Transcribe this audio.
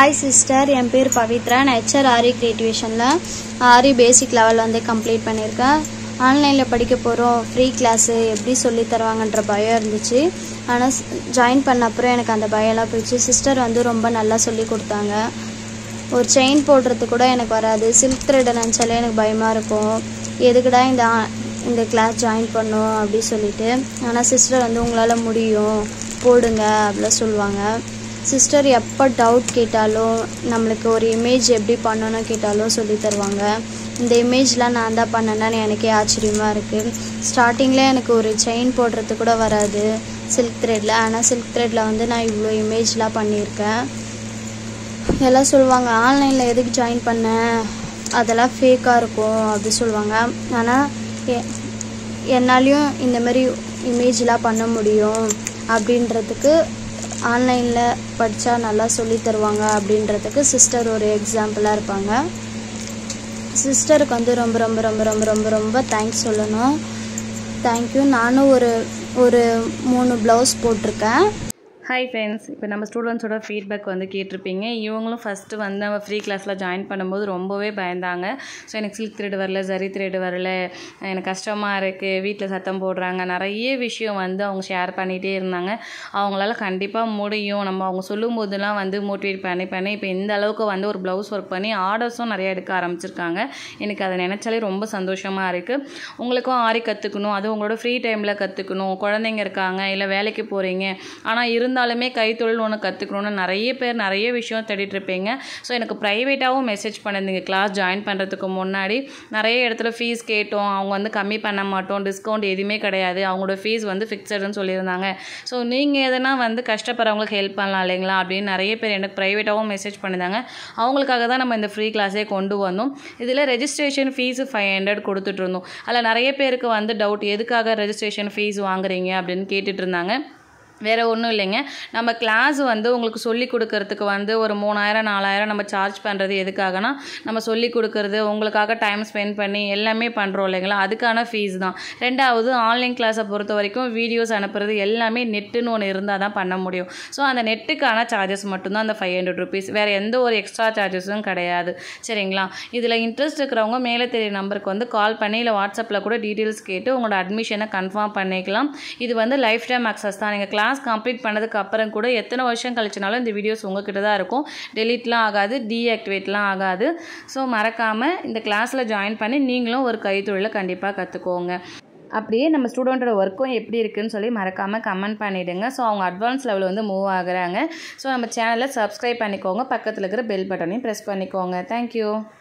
hi sister என் பேர் பவித்ரா நான் HR ஆரி கிரியேட்டிவேஷனில் ஆரி பேசிக் லெவல் வந்து கம்ப்ளீட் பண்ணியிருக்கேன் ஆன்லைனில் படிக்க போகிறோம் ஃப்ரீ கிளாஸு எப்படி சொல்லி தருவாங்கன்ற பயம் இருந்துச்சு ஆனால் ஜாயின் பண்ண அப்புறம் எனக்கு அந்த பயம்லாம் போயிடுச்சு சிஸ்டர் வந்து ரொம்ப நல்லா சொல்லி கொடுத்தாங்க ஒரு செயின் போடுறது கூட எனக்கு வராது சில்க் த்ரெட்டை நினச்சாலே எனக்கு பயமாக இருக்கும் எதுக்குடா இந்த ஆ- இந்த கிளாஸ் ஜாயின் பண்ணோம் அப்படி சொல்லிட்டு ஆனால் சிஸ்டர் வந்து உங்களால் முடியும் போடுங்க அப்படிலாம் சொல்லுவாங்க சிஸ்டர் எப்போ டவுட் கேட்டாலும் நம்மளுக்கு ஒரு இமேஜ் எப்படி பண்ணணும் கேட்டாலும் சொல்லி தருவாங்க இந்த இமேஜ்லாம் நான் தான் பண்ணேன்னு எனக்கே ஆச்சரியமாக இருக்குது ஸ்டார்டிங்கில் எனக்கு ஒரு செயின் போடுறது கூட வராது சில்க் த்ரெட்டில் ஆனால் சில்க் த்ரெட்டில் வந்து நான் இவ்வளோ இமேஜ்லாம் பண்ணியிருக்கேன் எல்லாம் சொல்லுவாங்க ஆன்லைனில் எதுக்கு ஜாயின் பண்ண அதெல்லாம் ஃபேக்காக இருக்கும் அப்படி சொல்லுவாங்க ஆனால் எ- என்னாலையும் இந்த மாதிரி இமேஜ்லாம் பண்ண முடியும் அப்படின்றதுக்கு ஆன்லைனில் படித்தா நல்லா சொல்லித் தருவாங்க அப்படின்றதுக்கு சிஸ்டர் ஒரு எக்ஸாம்பிளாக இருப்பாங்க சிஸ்டருக்கு வந்து ரொம்ப ரொம்ப ரொம்ப ரொம்ப ரொம்ப ரொம்ப தேங்க்ஸ் சொல்லணும் தேங்க்யூ நானும் ஒரு ஒரு மூணு ப்ளவுஸ் போட்டிருக்கேன் ஹாய் ஃப்ரெண்ட்ஸ் இப்போ நம்ம ஸ்டூடெண்ட்ஸோட ஃபீட்பேக் வந்து கேட்டிருப்பீங்க இவங்களும் ஃபஸ்ட்டு வந்து நம்ம ஃப்ரீ கிளாஸில் ஜாயின் பண்ணும்போது ரொம்பவே பயந்தாங்க ஸோ எனக்கு சில்க் த்ரெட் வரல சரி த்ரெட் வரல எனக்கு கஷ்டமாக இருக்குது வீட்டில் சத்தம் போடுறாங்க நிறைய விஷயம் வந்து அவங்க ஷேர் பண்ணிகிட்டே இருந்தாங்க அவங்களால கண்டிப்பாக முடியும் நம்ம அவங்க சொல்லும் போதெல்லாம் வந்து மோட்டிவேட் பண்ணி பண்ணி இப்போ இந்த அளவுக்கு வந்து ஒரு ப்ளவுஸ் ஒர்க் பண்ணி ஆர்டர்ஸும் நிறைய எடுக்க ஆரம்பிச்சிருக்காங்க எனக்கு அதை நினச்சாலே ரொம்ப சந்தோஷமாக இருக்குது உங்களுக்கும் ஆரி கற்றுக்கணும் அது உங்களோட ஃப்ரீ டைமில் கற்றுக்கணும் குழந்தைங்க இருக்காங்க இல்லை வேலைக்கு போகிறீங்க ஆனால் இருந்தாலுமே கைத்தொழில் ஒன்று கற்றுக்கணும்னு நிறைய பேர் நிறைய விஷயம் தேடிட்டு இருப்பீங்க ஸோ எனக்கு ப்ரைவேட்டாகவும் மெசேஜ் பண்ணிருந்தீங்க கிளாஸ் ஜாயின் பண்ணுறதுக்கு முன்னாடி நிறைய இடத்துல ஃபீஸ் கேட்டோம் அவங்க வந்து கம்மி பண்ண மாட்டோம் டிஸ்கவுண்ட் எதுவுமே கிடையாது அவங்களோட ஃபீஸ் வந்து ஃபிக்ஸடுன்னு சொல்லியிருந்தாங்க ஸோ நீங்கள் எதனா வந்து கஷ்டப்படுறவங்களுக்கு ஹெல்ப் பண்ணலாம் இல்லைங்களா அப்படின்னு நிறைய பேர் எனக்கு ப்ரைவேட்டாகவும் மெசேஜ் பண்ணியிருந்தாங்க அவங்களுக்காக தான் நம்ம இந்த ஃப்ரீ கிளாஸே கொண்டு வந்தோம் இதில் ரெஜிஸ்ட்ரேஷன் ஃபீஸு ஃபைவ் ஹண்ட்ரட் கொடுத்துட்டு இருந்தோம் அதில் நிறைய பேருக்கு வந்து டவுட் எதுக்காக ரெஜிஸ்ட்ரேஷன் ஃபீஸ் வாங்குறீங்க அப்படின்னு கேட்டுட்டு இருந்தாங்க வேறு ஒன்றும் இல்லைங்க நம்ம கிளாஸ் வந்து உங்களுக்கு சொல்லி கொடுக்கறதுக்கு வந்து ஒரு மூணாயிரம் நாலாயிரம் நம்ம சார்ஜ் பண்ணுறது எதுக்காகனா நம்ம சொல்லி கொடுக்கறது உங்களுக்காக டைம் ஸ்பெண்ட் பண்ணி எல்லாமே பண்ணுறோம் இல்லைங்களா அதுக்கான ஃபீஸ் தான் ரெண்டாவது ஆன்லைன் கிளாஸை பொறுத்த வரைக்கும் வீடியோஸ் அனுப்புறது எல்லாமே நெட்டுன்னு ஒன்று இருந்தால் தான் பண்ண முடியும் ஸோ அந்த நெட்டுக்கான சார்ஜஸ் மட்டும்தான் அந்த ஃபைவ் ஹண்ட்ரட் ருபீஸ் வேறு எந்த ஒரு எக்ஸ்ட்ரா சார்ஜஸும் கிடையாது சரிங்களா இதில் இன்ட்ரெஸ்ட் இருக்கிறவங்க மேலே தெரிய நம்பருக்கு வந்து கால் பண்ணி இல்லை வாட்ஸ்அப்பில் கூட டீட்டெயில்ஸ் கேட்டு உங்களோட அட்மிஷனை கன்ஃபார்ம் பண்ணிக்கலாம் இது வந்து லைஃப் டைம் அக்சஸ் தான் நீங்கள் கிளாஸ் கம்ப்ளீட் பண்ணதுக்கு அப்புறம் கூட எத்தனை வருஷம் கழிச்சினாலும் இந்த வீடியோஸ் உங்ககிட்ட தான் இருக்கும் டெலீட்லாம் ஆகாது டீஆக்டிவேட்லாம் ஆகாது ஸோ மறக்காமல் இந்த கிளாஸில் ஜாயின் பண்ணி நீங்களும் ஒரு கைத்தொழிலை கண்டிப்பாக கற்றுக்கோங்க அப்படியே நம்ம ஸ்டூடெண்ட்டோட ஒர்க்கும் எப்படி இருக்குன்னு சொல்லி மறக்காமல் கமெண்ட் பண்ணிவிடுங்க ஸோ அவங்க அட்வான்ஸ் லெவல் வந்து மூவ் ஆகுறாங்க ஸோ நம்ம சேனலை சப்ஸ்கிரைப் பண்ணிக்கோங்க பக்கத்தில் இருக்கிற பெல் பட்டனையும் ப்ரெஸ் பண்ணிக்கோங்க தேங்க்யூ